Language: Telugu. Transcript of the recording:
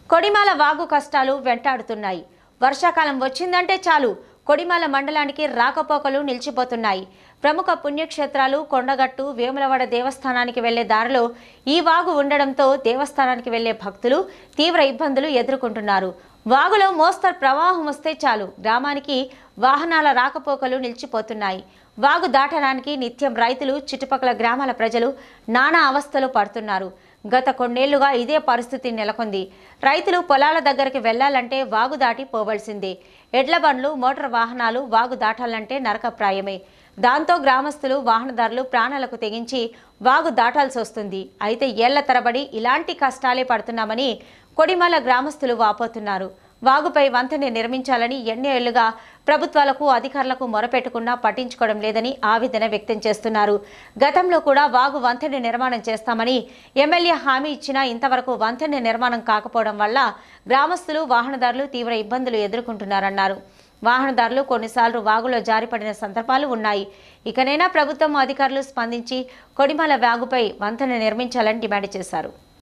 కొడిమాల వాగు కష్టాలు వెంటాడుతున్నాయి వర్షాకాలం వచ్చిందంటే చాలు కొడిమాల మండలానికి రాకపోకలు నిలిచిపోతున్నాయి ప్రముఖ పుణ్యక్షేత్రాలు కొండగట్టు వేములవాడ దేవస్థానానికి వెళ్లే దారిలో ఈ వాగు ఉండడంతో దేవస్థానానికి వెళ్లే భక్తులు తీవ్ర ఇబ్బందులు ఎదుర్కొంటున్నారు వాగులో మోస్తరు ప్రవాహం వస్తే చాలు గ్రామానికి వాహనాల రాకపోకలు నిలిచిపోతున్నాయి వాగు దాటడానికి నిత్యం రైతులు చుట్టుపక్కల గ్రామాల ప్రజలు నానా అవస్థలు పడుతున్నారు గత కొన్నేళ్లుగా ఇదే పరిస్థితి నెలకొంది రైతులు పొలాల దగ్గరికి వెళ్లాలంటే వాగు దాటి పోవలసిందే ఎడ్ల బండ్లు మోటార్ వాహనాలు వాగు దాటాలంటే నరకప్రాయమే దాంతో గ్రామస్తులు వాహనదారులు ప్రాణాలకు తెగించి వాగు దాటాల్సి వస్తుంది అయితే ఏళ్ల తరబడి ఇలాంటి కష్టాలే పడుతున్నామని కొడిమల గ్రామస్తులు వాపోతున్నారు వాగుపై వంతెన నిర్మించాలని ఎన్నో ఏళ్లుగా ప్రభుత్వాలకు అధికారులకు మొరపెట్టుకున్నా పట్టించుకోవడం లేదని ఆవేదన వ్యక్తం చేస్తున్నారు గతంలో కూడా వాగు వంతెన నిర్మాణం చేస్తామని ఎమ్మెల్యే హామీ ఇచ్చినా ఇంతవరకు వంతెన నిర్మాణం కాకపోవడం వల్ల గ్రామస్తులు వాహనదారులు తీవ్ర ఇబ్బందులు ఎదుర్కొంటున్నారన్నారు వాహనదారులు కొన్నిసార్లు వాగులో జారిపడిన సందర్భాలు ఉన్నాయి ఇకనైనా ప్రభుత్వం అధికారులు స్పందించి కొడిమల వాగుపై వంతెన నిర్మించాలని డిమాండ్ చేశారు